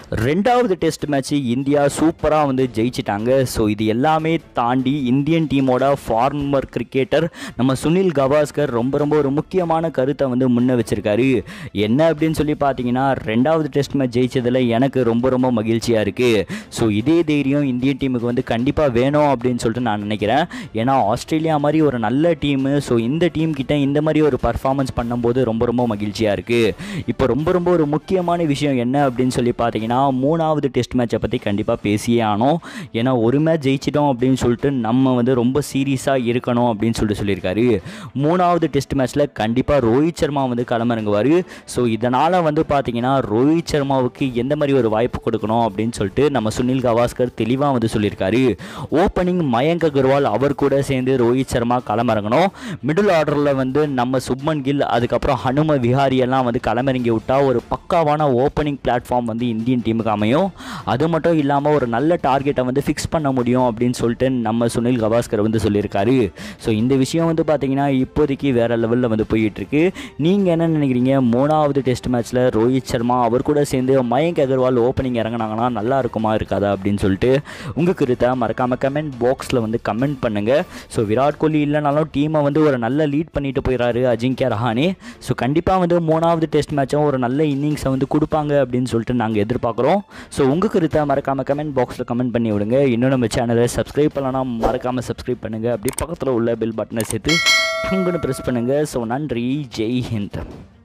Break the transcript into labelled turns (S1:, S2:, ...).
S1: ரெண்டாவது test match India சூப்பராக வந்து ஜெயிச்சிட்டாங்க ஸோ இது எல்லாமே தாண்டி இந்தியன் டீமோட ஃபார்மர் கிரிக்கெட்டர் நம்ம சுனில் கவாஸ்கர் ரொம்ப ரொம்ப ஒரு முக்கியமான கருத்தை வந்து முன்ன வச்சிருக்காரு என்ன அப்படின்னு சொல்லி பார்த்தீங்கன்னா ரெண்டாவது டெஸ்ட் மேட்ச் ஜெயிச்சதில் எனக்கு ரொம்ப ரொம்ப மகிழ்ச்சியாக இருக்குது ஸோ இதே தைரியம் இந்தியன் டீமுக்கு வந்து கண்டிப்பாக வேணும் அப்படின்னு சொல்லிட்டு நான் நினைக்கிறேன் ஏன்னா ஆஸ்திரேலியா மாதிரி ஒரு நல்ல டீமு ஸோ இந்த டீம் கிட்ட இந்த மாதிரி ஒரு பர்ஃபார்மன்ஸ் பண்ணும்போது ரொம்ப ரொம்ப மகிழ்ச்சியாக இருக்குது இப்போ ரொம்ப ரொம்ப ஒரு முக்கியமான விஷயம் என்ன அப்படின்னு சொல்லி பார்த்தீங்கன்னா மூணாவது டெஸ்ட் மேட்சை பற்றி கண்டிப்பாக பேசியே ஆனோம் ஏன்னா ஒரு மேட்ச் ஜெயிச்சிட்டோம் அப்படின்னு சொல்லிட்டு நம்ம வந்து ரொம்ப சீரியஸாக இருக்கணும் அப்படின்னு சொல்லிட்டு சொல்லியிருக்காரு மூணாவது டெஸ்ட் மேட்ச்சில் கண்டிப்பாக ரோஹித் சர்மா வந்து களமிறங்குவார் ஸோ இதனால் வந்து பார்த்தீங்கன்னா ரோஹித் சர்மாவுக்கு எந்த மாதிரி ஒரு வாய்ப்பு கொடுக்கணும் அப்படின்னு சொல்லிட்டு நம்ம சுனில் கவாஸ்கர் தெளிவாக வந்து சொல்லியிருக்காரு ஓப்பனிங் மயங்க் அகர்வால் அவர் கூட சேர்ந்து ரோஹித் சர்மா களமிறங்கணும் மிடில் ஆர்டரில் வந்து நம்ம சுப்மன் கில் அதுக்கப்புறம் ஹனும விஹாரி எல்லாம் வந்து களமிறங்கி விட்டால் ஒரு பக்காவான ஓப்பனிங் பிளாட்ஃபார்ம் வந்து இந்தியன் டீமுக்கு அமையும் அது மட்டும் இல்லாமல் ஒரு நல்ல டார்கெட்டை வந்து ஃபிக்ஸ் பண்ண முடியும் அப்படின்னு சொல்லிட்டு நம்ம சுனில் கவாஸ்கர் வந்து சொல்லியிருக்காரு ஸோ இந்த விஷயம் வந்து பார்த்தீங்கன்னா இப்போதைக்கு வேறு லெவலில் வந்து போயிட்டுருக்கு நீங்கள் என்ன நினைக்கிறீங்க மூணாவது டெஸ்ட் மேட்ச்சில் ரோஹித் சர்மா அவர் கூட சேர்ந்து மயங்க் அகர்வால் ஓப்பனிங் இறங்கினாங்கன்னா நல்லா இருக்குமா இருக்காதா அப்படின்னு சொல்லிட்டு உங்கள் கருத்தை மறக்காமல் கமெண்ட் பாக்ஸில் வந்து கமெண்ட் பண்ணுங்கள் ஸோ விராட் கோலி இல்லைனாலும் டீமை வந்து ஒரு நல்ல லீட் பண்ணிட்டு போயிடறாரு அஜிங்கியா ரஹானே ஸோ கண்டிப்பாக வந்து மூணாவது டெஸ்ட் மேட்சும் ஒரு நல்ல இன்னிங்ஸை வந்து கொடுப்பாங்க அப்படின்னு சொல்லிட்டு நாங்கள் எதிர்பார்க்குறோம் ஸோ உங்கள் கருத்தை மறக்காமல் கமெண்ட் பாக்ஸில் கமெண்ட் பண்ணி விடுங்க இன்னும் நம்ம சேனலை சப்ஸ்கிரைப் பண்ணலாம் மறக்காமல் சப்ஸ்கிரைப் பண்ணுங்கள் அப்படியே பக்கத்தில் உள்ள பெல் பட்டனை சேர்த்து டங்குன்னு ப்ரெஸ் பண்ணுங்கள் ஸோ நன்றி ஜெய் ஹிந்த்